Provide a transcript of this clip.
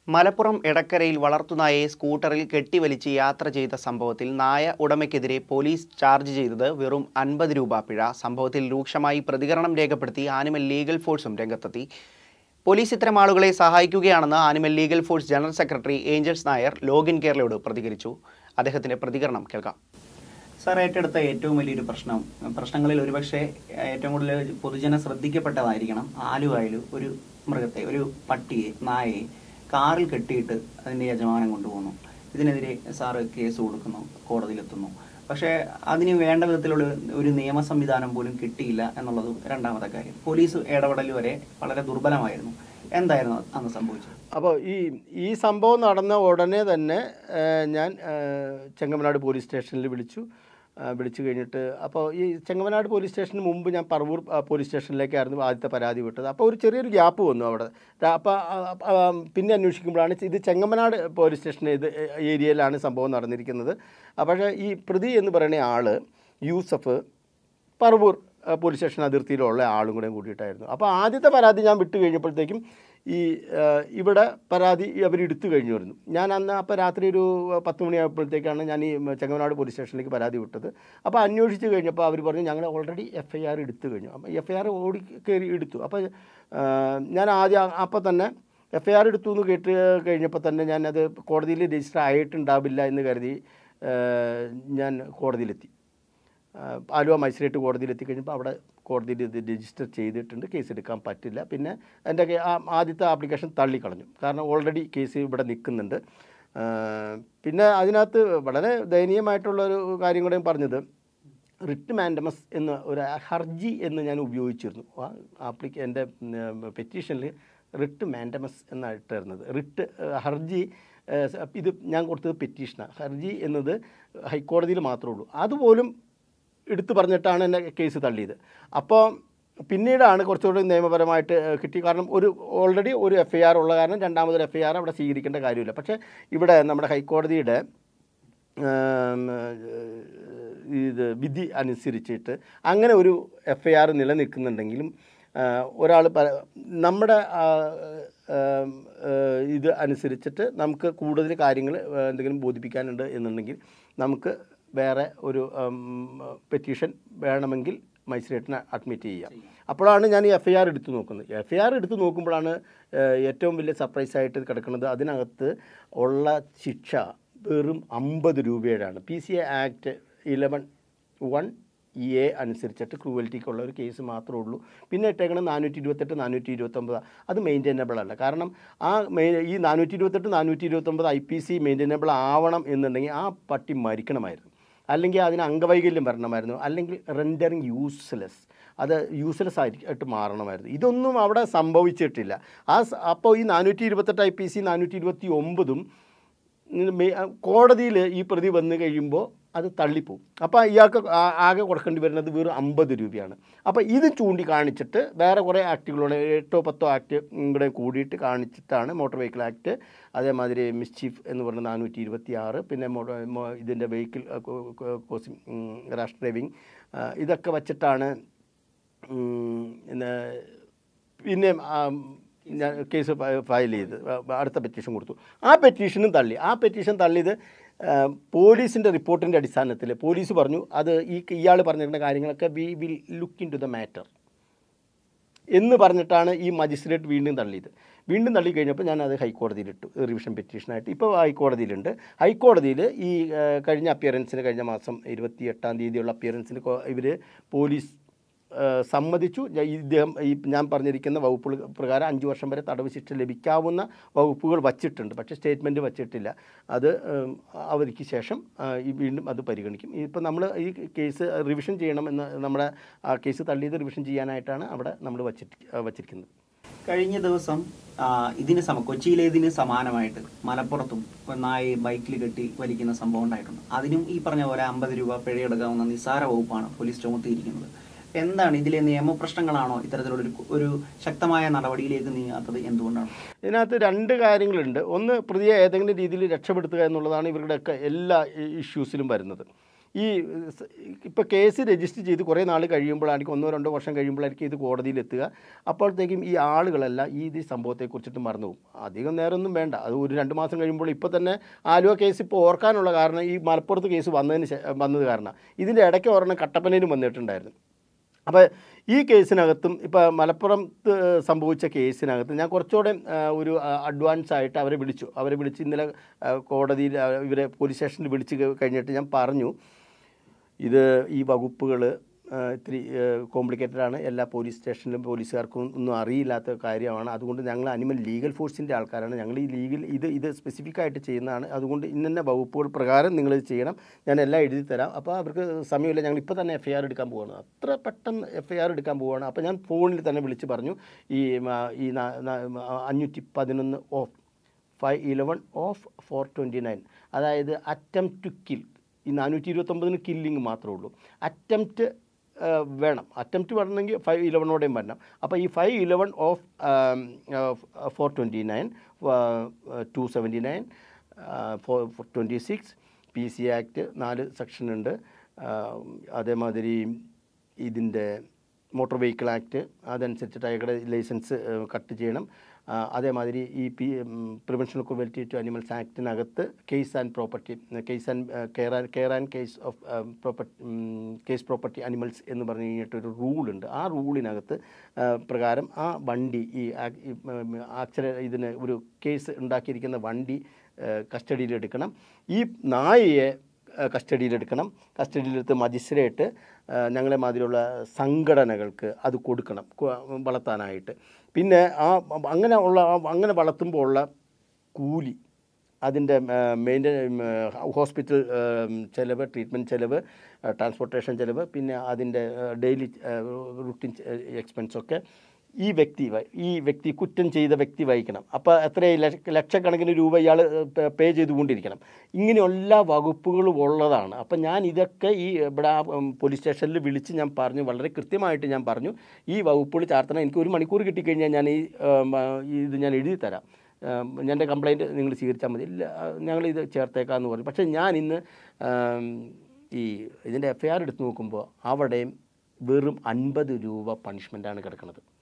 മലപ്പുറം എടക്കരയിൽ വളർത്തുനായയെ സ്കൂട്ടറിൽ കെട്ടിവലിച്ച് യാത്ര ചെയ്ത സംഭവത്തിൽ നായ ഉടമയ്ക്കെതിരെ പോലീസ് ചാർജ് ചെയ്തത് വെറും അൻപത് രൂപ പിഴ സംഭവത്തിൽ രൂക്ഷമായി പ്രതികരണം രേഖപ്പെടുത്തി ആനിമൽ ലീഗൽ ഫോഴ്സും രംഗത്തെത്തി പോലീസ് ഇത്തരം ആളുകളെ സഹായിക്കുകയാണെന്ന് animal legal force general secretary Angels Nair login കേരളയോട് പ്രതികരിച്ചു അദ്ദേഹത്തിന്റെ പ്രതികരണം കേൾക്കാം സാർ ഏറ്റെടുത്ത ഏറ്റവും വലിയൊരു പ്രശ്നം പ്രശ്നങ്ങളിൽ ഒരുപക്ഷെ ഏറ്റവും കൂടുതൽ പൊതുജനം ശ്രദ്ധിക്കപ്പെട്ടതായിരിക്കണം ആലുവായിൽ ഒരു മൃഗത്തെ ഒരു പട്ടിയെ നായയെ കാറിൽ കെട്ടിയിട്ട് അതിന്റെ യജമാനം കൊണ്ടുപോകുന്നു ഇതിനെതിരെ സാറ് കേസ് കൊടുക്കുന്നു കോടതിയിലെത്തുന്നു പക്ഷേ അതിന് വേണ്ട വിധത്തിലുള്ള ഒരു നിയമ സംവിധാനം പോലും കിട്ടിയില്ല എന്നുള്ളത് രണ്ടാമത്തെ കാര്യം പോലീസ് ഇടപെടൽ വരെ വളരെ ദുർബലമായിരുന്നു എന്തായിരുന്നു അന്ന് സംഭവിച്ചത് അപ്പോൾ ഈ ഈ സംഭവം നടന്ന ഉടനെ തന്നെ ഏഹ്, ഞാൻ ഏഹ്, ചെങ്ങമനാട് പോലീസ് സ്റ്റേഷനിൽ വിളിച്ചു ആ, വിളിച്ചു കഴിഞ്ഞിട്ട് അപ്പോൾ ഈ ചെങ്ങമനാട് പോലീസ് സ്റ്റേഷന് മുമ്പ് ഞാൻ പറവൂർ ആ, പോലീസ് സ്റ്റേഷനിലേക്കായിരുന്നു ആദ്യത്തെ പരാതി വിട്ടത് അപ്പോൾ ഒരു ചെറിയൊരു ഗ്യാപ്പ് വന്നു അവിടെ അപ്പോൾ പിന്നെ അന്വേഷിക്കുമ്പോഴാണ് ഇത് ചെങ്ങമനാട് പോലീസ് സ്റ്റേഷൻ ഇത് ഏരിയയിലാണ് സംഭവം നടന്നിരിക്കുന്നത് അപ്പോൾ ഈ പ്രതി എന്ന് പറയുന്ന ആൾ യൂസഫ് പറവൂർ ആ, പോലീസ് സ്റ്റേഷൻ അതിർത്തിയിലുള്ള ആളും കൂടെ കൂടിയിട്ടായിരുന്നു അപ്പോൾ ആദ്യത്തെ പരാതി ഞാൻ വിട്ട് കഴിഞ്ഞപ്പോഴത്തേക്കും ഈ ആ, ഇവിടെ പരാതി അവർ എടുത്തു കഴിഞ്ഞു വരുന്നു ഞാൻ അന്ന് അപ്പോൾ രാത്രി ഒരു പത്ത് മണിയായപ്പോഴത്തേക്കാണ് ഞാൻ ഈ ചെങ്ങമനാട് പോലീസ് സ്റ്റേഷനിലേക്ക് പരാതി വിട്ടത് അപ്പോൾ അന്വേഷിച്ച് കഴിഞ്ഞപ്പോൾ അവർ പറഞ്ഞു ഞങ്ങൾ ഓൾറെഡി എഫ് ഐ ആർ എടുത്തു കഴിഞ്ഞു അപ്പോൾ എഫ് ഐ ആർ ഓടി കയറി എടുത്തു അപ്പോൾ ആ, ഞാൻ ആദ്യം അപ്പോൾ തന്നെ എഫ് ഐ ആർ എടുത്തു എന്ന് കേട്ട് കഴിഞ്ഞപ്പോൾ തന്നെ ഞാനത് കോടതിയിൽ രജിസ്റ്റർ ആയിട്ടുണ്ടാവില്ല എന്ന് കരുതി ആ, ഞാൻ കോടതിയിലെത്തി ആഹ് ആലുവ മജിസ്ട്രേറ്റ് കോടതിയിൽ എത്തിക്കഴിഞ്ഞപ്പോൾ അവിടെ കോടതിയിൽ ഇത് രജിസ്റ്റർ ചെയ്തിട്ടുണ്ട് കേസ് എടുക്കാൻ പറ്റില്ല പിന്നെ എൻ്റെ കേ- ആ ആദ്യത്തെ ആപ്ലിക്കേഷൻ തള്ളിക്കളഞ്ഞു കാരണം ഓൾറെഡി കേസ് ഇവിടെ നിൽക്കുന്നുണ്ട് ആഹ് പിന്നെ അതിനകത്ത് വളരെ ദയനീയമായിട്ടുള്ള ഒരു കാര്യം കൂടെ പറഞ്ഞത് റിട്ട് മാൻഡമസ് എന്ന ഒരു ഹർജി എന്ന് ഞാൻ ഉപയോഗിച്ചിരുന്നു ആ ആപ്ലിക്ക എൻ്റെ പെറ്റീഷനിൽ റിട്ട് മാൻഡമസ് എന്നാണ് ഇട്ടിരുന്നത് റിട്ട് ഏഹ്, ഹർജി ഏഹ്, സ- ഇത് ഞാൻ കൊടുത്തത് പെറ്റീഷനാണ് ഹർജി എന്നത് ഹൈക്കോടതിയിൽ മാത്രമേ ഉള്ളൂ അതുപോലും എടുത്തു പറഞ്ഞിട്ടാണ് എന്നെ കേസ് തള്ളിയത് അപ്പോൾ പിന്നീടാണ് കുറച്ചുകൂടി നിയമപരമായിട്ട് ഏഹ്, കിട്ടി കാരണം ഒരു ഓൾറെഡി ഒരു എഫ് ഐ ആർ ഉള്ള കാരണം രണ്ടാമതൊരു എഫ് ഐ ആർ അവിടെ സ്വീകരിക്കേണ്ട കാര്യമില്ല പക്ഷേ ഇവിടെ നമ്മുടെ ഹൈക്കോടതിയുടെ ആം, ഏഹ്, ഇത് വിധി അനുസരിച്ചിട്ട് അങ്ങനെ ഒരു എഫ് ഐ ആർ നിലനിൽക്കുന്നുണ്ടെങ്കിലും ഒരാൾ നമ്മുടെ ആ, ആം, ഏഹ്, ഇത് അനുസരിച്ചിട്ട് നമുക്ക് കൂടുതൽ കാര്യങ്ങൾ എന്തെങ്കിലും ബോധിപ്പിക്കാനുണ്ട് എന്നുണ്ടെങ്കിൽ നമുക്ക് വേറെ ഒരു പെറ്റീഷൻ വേണമെങ്കിൽ മജിസ്ട്രേറ്റിനെ അഡ്മിറ്റ് ചെയ്യാം അപ്പോഴാണ് ഞാൻ ഈ എഫ് ഐ ആർ എടുത്ത് നോക്കുന്നത് എഫ് ഐ ആർ എടുത്ത് നോക്കുമ്പോഴാണ് ഏഹ്, ഏറ്റവും വലിയ സർപ്രൈസ് ആയിട്ട് കിടക്കുന്നത് അതിനകത്ത് ഉള്ള ശിക്ഷ വെറും അമ്പത് രൂപയുടെയാണ് P C A act eleven one E A അനുസരിച്ചിട്ട് ക്രൂവൽറ്റിക്കുള്ള ഒരു കേസ് മാത്രമേ ഉള്ളൂ പിന്നെ ഇട്ടേക്കണം നാനൂറ്റി ഇരുപത്തെട്ട് നാനൂറ്റി ഇരുപത്തൊമ്പത് അത് മെയിൻറ്റൈനബിൾ അല്ല കാരണം ആ മെയിൻ ഈ നാനൂറ്റി ഇരുപത്തെട്ട് നാനൂറ്റി ഇരുപത്തൊമ്പത് ഐ പി സി മെയിൻറ്റൈനബിൾ ആവണം എന്നുണ്ടെങ്കിൽ ആ പട്ടി മരിക്കണമായിരുന്നു അല്ലെങ്കിൽ അതിന് അംഗവൈകല്യം വരണമായിരുന്നു അല്ലെങ്കിൽ റെൻഡറിങ് യൂസ്ലെസ് അത് യൂസ്ലെസ് ആയിട്ട് മാറണമായിരുന്നു ഇതൊന്നും അവിടെ സംഭവിച്ചിട്ടില്ല ആ സ- അപ്പോൾ ഈ നാനൂറ്റി ഇരുപത്തെട്ട് ഐ പി സി നാനൂറ്റി ഇരുപത്തി ഒമ്പതും കോടതിയിൽ ഈ പ്രതി വന്നു കഴിയുമ്പോൾ അത് തള്ളിപ്പോവും അപ്പോൾ ഇയാൾക്ക് ആ- ആകെ കൊടുക്കേണ്ടി വരുന്നത് വെറും അമ്പത് രൂപയാണ് അപ്പോൾ ഇത് ചൂണ്ടിക്കാണിച്ചിട്ട് വേറെ കുറേ ആക്റ്റുകളുണ്ട് എട്ടോ പത്തോ ആക്ട് കൂടെ കൂടിയിട്ട് കാണിച്ചിട്ടാണ് മോട്ടോർ വെഹിക്കിൾ ആക്ട് അതേമാതിരി മിസ്ചീഫ് എന്ന് പറഞ്ഞ നാനൂറ്റി ഇരുപത്തി ആറ് പിന്നെ മോട്ടോ മോ- ഇതിൻ്റെ വെഹിക്കിൾ കോസിംഗ് റാഷ് ഡ്രൈവിംഗ് ഇതൊക്കെ വച്ചിട്ടാണ് ഉം, പിന്നെ പിന്നെ ആ, ഞാൻ കേസ് ഫ- ഫയൽ ചെയ്ത് ആ, അടുത്ത പെറ്റീഷൻ കൊടുത്തു ആ പെറ്റീഷനും തള്ളി ആ പെറ്റീഷൻ തള്ളിയത് ആ, പോലീസിൻ്റെ റിപ്പോർട്ടിൻ്റെ അടിസ്ഥാനത്തിൽ പോലീസ് പറഞ്ഞു അത് ഈ ഇയാൾ പറഞ്ഞിരുന്ന കാര്യങ്ങളൊക്കെ we will look into the ദ മാറ്റർ എന്ന് പറഞ്ഞിട്ടാണ് ഈ മജിസ്ട്രേറ്റ് വീണ്ടും തള്ളിയത് വീണ്ടും തള്ളി കഴിഞ്ഞപ്പോൾ ഞാൻ അത് ഹൈക്കോടതിയിലിട്ടു റിവിഷൻ പെറ്റീഷനായിട്ട് ഇപ്പോൾ ഹൈക്കോടതിയിലുണ്ട് ഹൈക്കോടതിയിൽ ഈ ആ, കഴിഞ്ഞ അപ്പിയറൻസിന് കഴിഞ്ഞ മാസം ഇരുപത്തി എട്ടാം തീയതിയുള്ള അപ്പിയറൻസിന് ഇവർ പോലീസ് ആ, സമ്മതിച്ചു ഞാൻ ഈ ഇദ്ദേഹം ഈ ഞാൻ പറഞ്ഞിരിക്കുന്ന വകുപ്പുകൾ പ്രകാരം അഞ്ച് വർഷം വരെ തടവ് ശിക്ഷ ലഭിക്കാവുന്ന വകുപ്പുകൾ വച്ചിട്ടുണ്ട് പക്ഷേ സ്റ്റേറ്റ്മെൻറ്റ് വച്ചിട്ടില്ല അത് ഉം, അവധിക്ക് ശേഷം ആ, ഈ വീണ്ടും അത് പരിഗണിക്കും ഇപ്പം നമ്മൾ ഈ കേസ് റിവിഷൻ ചെയ്യണമെന്ന് നമ്മുടെ ആ കേസ് തള്ളിയത് റിവിഷൻ ചെയ്യാനായിട്ടാണ് അവിടെ നമ്മൾ വച്ചിട്ട് വച്ചിരിക്കുന്നത് കഴിഞ്ഞ ദിവസം ആ, ഇതിന് സമ കൊച്ചിയിലെ ഇതിന് സമാനമായിട്ട് മലപ്പുറത്തും ഒരു നായ ബൈക്കിൽ കെട്ടി വലിക്കുന്ന സംഭവം ഉണ്ടായിട്ടുണ്ട് അതിനും ഈ പറഞ്ഞ പോലെ അമ്പത് രൂപ പിഴയെടുക്കാവുന്ന നിസ്സാര വകുപ്പാണ് പോലീസ് ചുമത്തിയിരിക്കുന്നത് എന്താണ് ഇതിലെ നിയമപ്രശ്നങ്ങളാണോ ഇത്തരത്തിലുള്ള ഒരു ഒരു ശക്തമായ നടപടിയിലേക്ക് നീങ്ങാത്തത് എന്തുകൊണ്ടാണ് ഇതിനകത്ത് രണ്ട് കാര്യങ്ങളുണ്ട് ഒന്ന് പ്രതിയെ ഏതെങ്കിലും രീതിയിൽ രക്ഷപ്പെടുത്തുക എന്നുള്ളതാണ് ഇവരുടെയൊക്കെ എല്ലാ ഇഷ്യൂസിലും വരുന്നത് ഈ ഇപ്പോൾ കേസ് രജിസ്റ്റർ ചെയ്ത് കുറേ നാൾ കഴിയുമ്പോഴായിരിക്കും ഒന്നോ രണ്ടോ വർഷം കഴിയുമ്പോഴായിരിക്കും ഇത് കോടതിയിൽ എത്തുക അപ്പോഴത്തേക്കും ഈ ആളുകളെല്ലാം ഈ ഇത് സംഭവത്തെക്കുറിച്ചിട്ട് മറന്നു പോകും അധികം നേരമൊന്നും വേണ്ട അത് ഒരു രണ്ട് മാസം കഴിയുമ്പോൾ ഇപ്പോൾ തന്നെ ആലുവ കേസ് ഇപ്പോൾ ഓർക്കാനുള്ള കാരണം ഈ മലപ്പുറത്ത് കേസ് വന്നതിന് ശേ- വന്നത് കാരണം ഇതിൻ്റെ ഇടയ്ക്ക് ഒരെണ്ണം കട്ടപ്പനയിലും വന്നിട്ടുണ്ടായിരുന്നു അപ്പോൾ ഈ കേസിനകത്തും ഇപ്പോൾ മലപ്പുറത്ത് സംഭവിച്ച കേസിനകത്ത് ഞാൻ കുറച്ചുകൂടെ ആ, ഒരു അഡ്വാൻസ് ആയിട്ട് അവരെ വിളിച്ചു അവരെ വിളിച്ച് ഇന്നലെ ആ, കോടതിയിൽ ആ, ഇവരെ പോലീസ് സ്റ്റേഷനിൽ വിളിച്ച് കഴിഞ്ഞിട്ട് ഞാൻ പറഞ്ഞു ഇത് ഈ വകുപ്പുകൾ ഇത്തിരി കോംപ്ലിക്കേറ്റഡ് ആണ് എല്ലാ പോലീസ് സ്റ്റേഷനിലും പോലീസുകാർക്കും ഒന്നും അറിയില്ലാത്ത കാര്യമാണ് അതുകൊണ്ട് ഞങ്ങൾ അനിമൽ ലീഗൽ ഫോഴ്സിൻ്റെ ആൾക്കാരാണ് ഞങ്ങൾ ഈ ലീഗൽ ഇത് ഇത് സ്പെസിഫിക് ആയിട്ട് ചെയ്യുന്നതാണ് അതുകൊണ്ട് ഇന്ന വകുപ്പുകൾ പ്രകാരം നിങ്ങൾ ഇത് ചെയ്യണം ഞാൻ എല്ലാം എഴുതി തരാം അപ്പോൾ അവർക്ക് സമയമില്ല ഞങ്ങൾ ഇപ്പോൾ തന്നെ എഫ് ഐ ആർ എടുക്കാൻ പോവാണ് അത്ര പെട്ടെന്ന് എഫ് ഐ ആർ എടുക്കാൻ പോവുകയാണ് അപ്പോൾ ഞാൻ ഫോണിൽ തന്നെ വിളിച്ച് പറഞ്ഞു ഈ മ, ഈ ന- ന- അഞ്ഞൂറ്റി പതിനൊന്ന് of five eleven of four twenty nine അതായത് അറ്റംപ്റ്റ് ടു കിൽ ഈ നാനൂറ്റി ഇരുപത്തൊമ്പതിന് കില്ലിങ് മാത്രമേ ഉള്ളൂ അറ്റംപ്റ്റ് വേണം അറ്റംപ്റ്റ് വരണമെങ്കിൽ ഫൈവ് ഇലവനോടെയും വരണം അപ്പോൾ ഈ five eleven of four twenty nine two seventy nine four twenty six P C act നാല് സെക്ഷൻ ഉണ്ട് ആ, അതേമാതിരി ഇതിൻ്റെ മോട്ടോർ വെഹിക്കിൾ ആക്ട് അതനുസരിച്ചിട്ട് അയാളുടെ ലൈസൻസ് കട്ട് ചെയ്യണം ആ, അതേമാതിരി ഈ P prevention of cruelty to animals ആക്ടിനകത്ത് case and property case and care and care and case of property case property animals എന്ന് പറഞ്ഞു കഴിഞ്ഞിട്ടൊരു റൂളുണ്ട് ആ റൂളിനകത്ത് ആ, പ്രകാരം ആ വണ്ടി ഈ ആ- ഈ, ഉം, ആക്സിഡ ഇതിന് ഒരു കേസ് ഉണ്ടാക്കിയിരിക്കുന്ന വണ്ടി കസ്റ്റഡിയിലെടുക്കണം ഈ നായയെ കസ്റ്റഡിയിലെടുക്കണം കസ്റ്റഡിയിലെടുത്ത് മജിസ്ട്രേറ്റ് ആ, ഞങ്ങളെ മാതിരിയുള്ള സംഘടനകൾക്ക് അത് കൊടുക്കണം കു- വളർത്താനായിട്ട് പിന്നെ ആ അങ്ങനെ ഉള്ള ആ- അങ്ങനെ വളർത്തുമ്പോൾ ഉള്ള കൂലി അതിൻ്റെ മെയിൻ്റെൻ ഹോസ്പിറ്റൽ ചിലവ് ട്രീറ്റ്മെൻറ്റ് ചിലവ് ട്രാൻസ്പോർട്ടേഷൻ ചിലവ് പിന്നെ അതിൻ്റെ ഡെയിലി റുട്ടീൻ എക്സ്പെൻസൊക്കെ ഈ വ്യക്തി വഹി- ഈ വ്യക്തി കുറ്റം ചെയ്ത വ്യക്തി വഹിക്കണം അപ്പോൾ എത്ര ലക്ഷ- ലക്ഷക്കണക്കിന് രൂപ ഇയാൾ പേ ചെയ്തുകൊണ്ടിരിക്കണം ഇങ്ങനെ എല്ലാ വകുപ്പുകളും ഉള്ളതാണ് അപ്പം ഞാൻ ഇതൊക്കെ ഈ ഇവിടെ ആ, ഉം, പോലീസ് സ്റ്റേഷനിൽ വിളിച്ച് ഞാൻ പറഞ്ഞു വളരെ കൃത്യമായിട്ട് ഞാൻ പറഞ്ഞു ഈ വകുപ്പുകൾ ചാർത്തണം എനിക്ക് ഒരു മണിക്കൂർ കിട്ടിക്കഴിഞ്ഞാൽ ഞാൻ ഈ ഉം, ആ, ഇത് ഞാൻ എഴുതി തരാം ഉം, എൻ്റെ കംപ്ലയിൻറ്റ് നിങ്ങൾ സ്വീകരിച്ചാൽ മതി ഇല്ല ഞങ്ങളിത് ചേർത്തേക്കാമെന്ന് പറഞ്ഞു പക്ഷേ ഞാൻ ഇന്ന് ഉം, ഈ ഇതിൻ്റെ എഫ് ഐ ആർ എടുത്ത് നോക്കുമ്പോൾ അവിടെയും വെറും അൻപത് രൂപ പണിഷ്മെൻറ്റാണ് കിടക്കുന്നത്